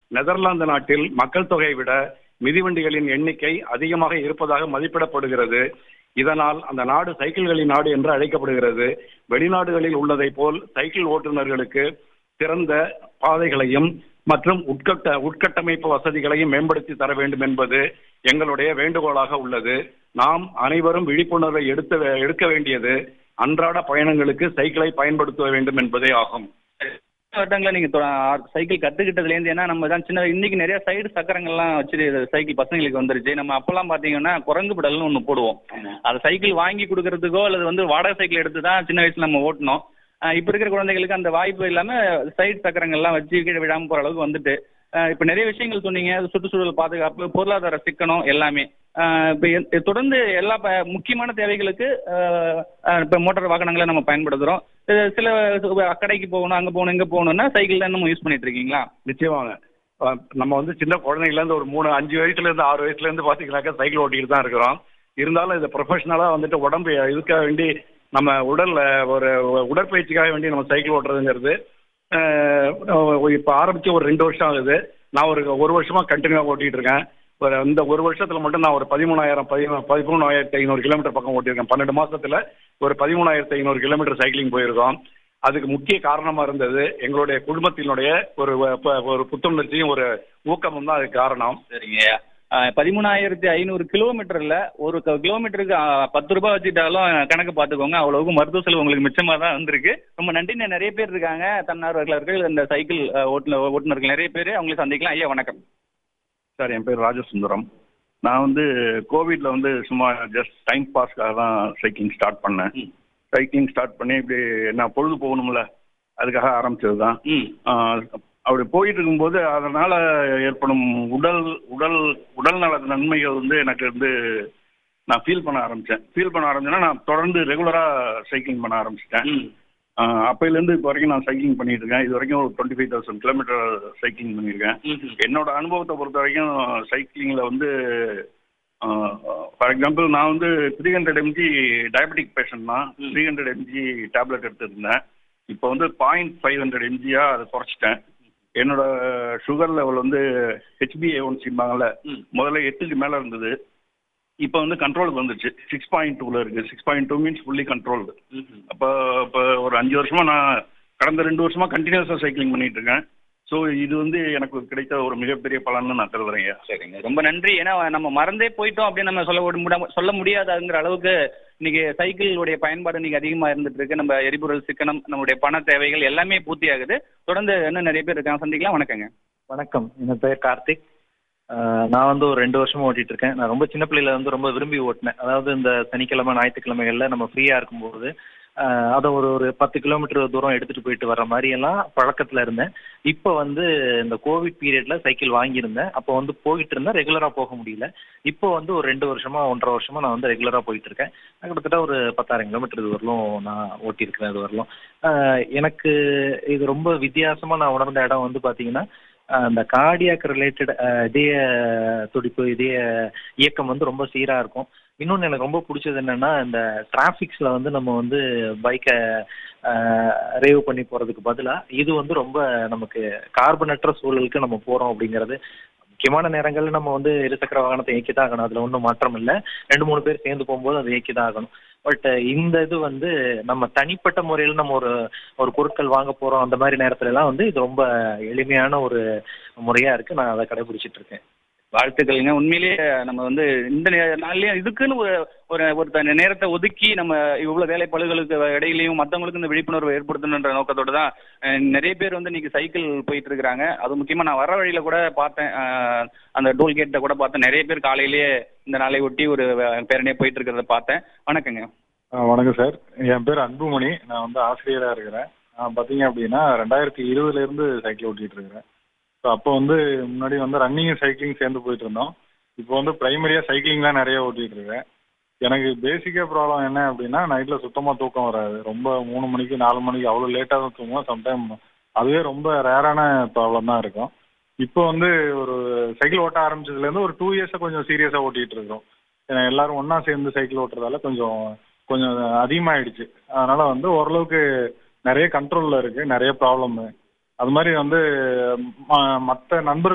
Netherlands நாட்டில் மக்கள் தொகையை விட மிதிவண்டிகளின் எண்ணிக்கை அதிகமாக இருப்பதாக மதிப்பிடப்படுகிறது இதனால் அந்த நாடு சைக்கிள்களின் நாடு என்று அழைக்கப்படுகிறது வெளிநாடுகளில் உள்ளதை போல் சைக்கிள் ஓட்டுநர்களுக்கு சிறந்த பாதைகளையும் மற்றும் உட்கட்ட உட்கட்டமைப்பு வசதிகளையும் மேம்படுத்தி தர வேண்டும் என்பது எங்களுடைய வேண்டுகோளாக உள்ளது நாம் அனைவரும் விழிப்புணர்வை எடுத்த எடுக்க வேண்டியது அன்றாட பயணங்களுக்கு சைக்கிளை பயன்படுத்த வேண்டும் என்பதே ஆகும் வருடங்களா நீங்க தொ- ஆ- சைக்கிள் கத்துக்கிட்டதுல இருந்து ஏன்னா நம்ம தான் சின்ன இன்னைக்கு நிறைய சைடு சக்கரங்கள்லாம் வச்சு சைக்கிள் பசங்களுக்கு வந்துருச்சு நம்ம அப்பெல்லாம் பாத்தீங்கன்னா குரங்கு பெடல்னு ஒண்ணு போடுவோம் அது சைக்கிள் வாங்கி கொடுக்கறதுக்கோ அல்லது வந்து வாடகை சைக்கிள் எடுத்து தான் சின்ன வயசுல நம்ம ஓட்டணும் ஆஹ் இப்ப இருக்கிற குழந்தைகளுக்கு அந்த வாய்ப்பு இல்லாம சைடு சக்கரங்கள்லாம் வச்சு கீழே விழாம போற அளவுக்கு வந்துட்டு ஆஹ் இப்ப நிறைய விஷயங்கள் சொன்னீங்க அது சுற்றுச்சூழல் பாதுகாப்பு பொருளாதார சிக்கனம் எல்லாமே ஆஹ் இப்ப எ- தொடர்ந்து எல்லா ப- முக்கியமான தேவைகளுக்கு ஆஹ் ஆஹ் இப்ப மோட்டார் வாகனங்களை நம்ம பயன்படுத்துறோம் இது சில கடைக்கு போகணும் அங்க போகணும் இங்க போகணும்னா சைக்கிள் தான் நம்ம யூஸ் பண்ணிட்டு இருக்கீங்களா நிச்சயமாங்க அஹ் நம்ம வந்து சின்ன குழந்தைங்கல இருந்து ஒரு மூணு அஞ்சு வயசுல இருந்து ஆறு வயசுல இருந்து பாத்தீங்கன்னாக்கா சைக்கிள் ஓட்டிட்டு தான் இருக்கிறோம் இருந்தாலும் இது ப்ரொஃபஷனலா வந்துட்டு உடம்பு இதுக்காக வேண்டி நம்ம உடல்ல ஒரு உடற்பயிற்சிக்காக வேண்டி நம்ம சைக்கிள் ஓட்டுறதுங்கிறது அஹ், இப்ப ஆரம்பிச்சு ஒரு ரெண்டு வருஷம் ஆகுது நான் ஒரு ஒரு வருஷமா கண்டினியூவா ஓட்டிட்டு இருக்கேன் ஒரு இந்த ஒரு வருஷத்துல மட்டும் நான் ஒரு பதிமூணாயிரம் பதி பதிமூணாயிரத்தி ஐநூறு கிலோமீட்டர் பக்கம் ஓட்டியிருக்கேன் பன்னெண்டு மாசத்துல ஒரு பதிமூணாயிரத்தி ஐநூறு கிலோமீட்டர் சைக்கிளிங் போயிருக்கோம் அதுக்கு முக்கிய காரணமா இருந்தது எங்களுடைய குடும்பத்தினுடைய ஒரு ப- ஒரு புத்துணர்ச்சியும் ஒரு ஊக்கமும் தான் அதுக்கு காரணம் சரிங்க பதிமூணாயிரத்தி ஐநூறு கிலோமீட்டர்ல ஒரு க- கிலோமீட்டருக்கு ஆஹ், பத்து ரூபாய் வச்சுட்டாலும் கணக்கு பார்த்துக்கோங்க அவ்வளவுக்கு மருத்துவ செலவு உங்களுக்கு மிச்சமா தான் வந்திருக்கு ரொம்ப நன்றி இன்னும் நிறைய பேர் இருக்காங்க தன்னார்வலர்கள் இந்த சைக்கிள் ஆஹ், ஓட்டுநர் ஓட்டுநர்கள் நிறைய பேர் அவங்களை சந்திக்கலாம் ஐயா வணக்கம் சார் என் பேர் ராஜசுந்தரம் நான் வந்து கோவிட்ல வந்து சும்மா ஜஸ்ட் டைம் பாஸ்க்காக தான் சைக்கிளிங் ஸ்டார்ட் பண்ணேன் ம். சைக்கிளிங் ஸ்டார்ட் பண்ணி இப்படி நான் பொழுது போகணும்ல அதுக்காக ஆரம்பிச்சது தான் ம் அப்படி போயிட்டு இருக்கும்போது அதனால ஏற்படும் உடல் உடல் உடல் நல நன்மைகள் வந்து எனக்கு வந்து நான் ஃபீல் பண்ண ஆரம்பிச்சேன் ஃபீல் பண்ண ஆரம்பிச்சேன்னா நான் தொடர்ந்து ரெகுலரா சைக்கிளிங் பண்ண ஆரம்பிச்சிட்டேன் ம் அப்பையிலேருந்து இப்போ வரைக்கும் நான் சைக்கிளிங் பண்ணிட்டு இருக்கேன் இது வரைக்கும் ஒரு twenty five thousand kilometre cycling பண்ணியிருக்கேன் ம் என்னோட அனுபவத்தை பொறுத்த வரைக்கும் சைக்கிளிங்கில் வந்து ஃபார் எக்ஸாம்பிள் நான் வந்து three hundred MG diabetic patient தான் ம். த்ரீ ஹண்ட்ரட் எம்ஜி டேப்லெட் எடுத்துருந்தேன் இப்போ வந்து பாயிண்ட் ஃபைவ் ஹண்ட்ரட் எம்ஜியாக அதை குறைச்சிட்டேன் என்னோட சுகர் லெவல் வந்து ஹெச்பிஏ ஒன்சிம்பாங்கல்ல ம். முதல்ல எட்டுக்கு மேலே இருந்தது இப்போ வந்து கண்ட்ரோலுக்கு வந்துருச்சு சிக்ஸ் பாயிண்ட் டூவில் இருக்குது six point two means fully controlled ம் அப்போ இப்போ ஒரு அஞ்சு வருஷமா நான் கடந்த ரெண்டு வருஷமா கண்டினியூஸாக சைக்கிளிங் பண்ணிட்டு இருக்கேன் ஸோ இது வந்து எனக்கு கிடைத்த ஒரு மிகப்பெரிய பலன்னு நான் கருதுறேங்க சரிங்க ரொம்ப நன்றி ஏன்னா நம்ம மறந்தே போயிட்டோம் அப்படின்னு நம்ம சொல்ல முடியாம சொல்ல முடியாதுங்கிற அளவுக்கு இன்னைக்கு சைக்கிளுடைய பயன்பாடு இன்னைக்கு அதிகமா இருந்துட்டு இருக்கு நம்ம எரிபொருள் சிக்கனம் நம்மளுடைய பண தேவைகள் எல்லாமே பூர்த்தி ஆகுது தொடர்ந்து இன்னும் நிறைய பேர் இருக்காங்க சந்திக்கலாம் வணக்கங்க வணக்கம் என் பேர் கார்த்திக் ஆஹ் நான் வந்து ஒரு ரெண்டு வருஷமா ஓட்டிட்டு இருக்கேன் நான் ரொம்ப சின்ன பிள்ளையில வந்து ரொம்ப விரும்பி ஓட்டினேன் அதாவது இந்த சனிக்கிழமை ஞாயிற்றுக்கிழமைகள்ல நம்ம ஃப்ரீயா இருக்கும்போது ஆஹ் அதை ஒரு ஒரு பத்து கிலோமீட்டர் தூரம் எடுத்துட்டு போயிட்டு வர மாதிரி எல்லாம் பழக்கத்துல இருந்தேன் இப்போ வந்து இந்த கோவிட் பீரியட்ல சைக்கிள் வாங்கியிருந்தேன் அப்போ வந்து போயிட்டு இருந்தேன் ரெகுலரா போக முடியல இப்போ வந்து ஒரு ரெண்டு வருஷமா ஒன்றரை வருஷமா நான் வந்து ரெகுலரா போயிட்டு இருக்கேன் நான் கிட்டத்தட்ட ஒரு பத்தாயிரம் கிலோமீட்டர் இது வரலும் நான் ஓட்டியிருக்கிறேன் இது வரலும் ஆஹ் எனக்கு இது ரொம்ப வித்தியாசமா நான் உணர்ந்த இடம் வந்து பாத்தீங்கன்னா ஆஹ் அந்த கார்டியாக் ரிலேட்டட் இதய துடிப்பு இதய இயக்கம் வந்து ரொம்ப சீரா இருக்கும் இன்னொன்று எனக்கு ரொம்ப பிடிச்சது என்னன்னா இந்த டிராஃபிக்ஸ்ல வந்து நம்ம வந்து பைக்கை ரேவ் பண்ணி போறதுக்கு பதிலா இது வந்து ரொம்ப நமக்கு கார்பனற்ற சூழலுக்கு நம்ம போறோம் அப்படிங்கிறது முக்கியமான நேரங்கள்ல நம்ம வந்து இருசக்கர வாகனத்தை இயக்கி தான் ஆகணும் அதுல ஒன்றும் மாற்றம் இல்லை ரெண்டு மூணு பேர் சேர்ந்து போகும்போது அதை இயக்கி தான் ஆகணும் பட் இந்த இது வந்து நம்ம தனிப்பட்ட முறையில் நம்ம ஒரு ஒரு பொருட்கள் வாங்க போறோம் அந்த மாதிரி நேரத்துல எல்லாம் வந்து இது ரொம்ப எளிமையான ஒரு முறையா இருக்கு நான் அதை கடைபிடிச்சிட்டு இருக்கேன் வாழ்த்துக்கள்ங்க உண்மையிலேயே நம்ம வந்து இந்த நே- நாள்லயும் இதுக்குன்னு ஒரு ஒரு ஒரு தனி நேரத்தை ஒதுக்கி நம்ம இவ்வளவு வேலைப்பளுகளுக்கு இடையிலையும் மற்றவங்களுக்கு இந்த விழிப்புணர்வு ஏற்படுத்தணுன்ற நோக்கத்தோட தான் அஹ், நிறைய பேர் வந்து இன்னைக்கு சைக்கிள் போயிட்டு இருக்கிறாங்க அது முக்கியமா நான் வர வழியில கூட பார்த்தேன் அஹ், அந்த டோல் கேட்ட கூட பார்த்தேன் நிறைய பேர் காலையிலேயே இந்த நாளை ஒட்டி ஒரு அஹ், பேரணியா போயிட்டு இருக்கிறத பார்த்தேன் வணக்கங்க ஆ, வணக்கம் சார் என் பேர் அன்புமணி நான் வந்து ஆசிரியராக இருக்கிறேன் நான் பார்த்தீங்க அப்படின்னா ரெண்டாயிரத்தி இருபதுல இருந்து சைக்கிள் ஓட்டிட்டு இருக்கிறேன் ஸோ அப்போ வந்து முன்னாடி வந்து ரன்னிங் சைக்கிளிங் சேர்ந்து போயிட்டு இருந்தோம் இப்போ வந்து பிரைமரியாக சைக்கிளிங் தான் நிறைய ஓட்டிட்டு இருக்கேன் எனக்கு பேசிக்காக ப்ராப்ளம் என்ன அப்படின்னா நைட்டில் சுத்தமாக தூக்கம் வராது ரொம்ப மூணு மணிக்கு நாலு மணிக்கு அவ்வளோ லேட்டாக தான் தூங்குவோம் சம்டைம் அதுவே ரொம்ப ரேரான ப்ராப்ளம் தான் இருக்கும் இப்போ வந்து ஒரு சைக்கிள் ஓட்ட ஆரம்பிச்சதுலேருந்து ஒரு டூ இயர்ஸாக கொஞ்சம் சீரியஸாக ஓட்டிகிட்டு இருக்கோம் ஏன்னா எல்லாரும் ஒன்றா சேர்ந்து சைக்கிள் ஓட்டுறதால கொஞ்சம் கொஞ்சம் அதிகமாயிடுச்சு அதனால வந்து ஓரளவுக்கு நிறைய கண்ட்ரோல்ல இருக்கு நிறைய ப்ராப்ளம் அது மாதிரி வந்து மற்ற நண்பர்கள்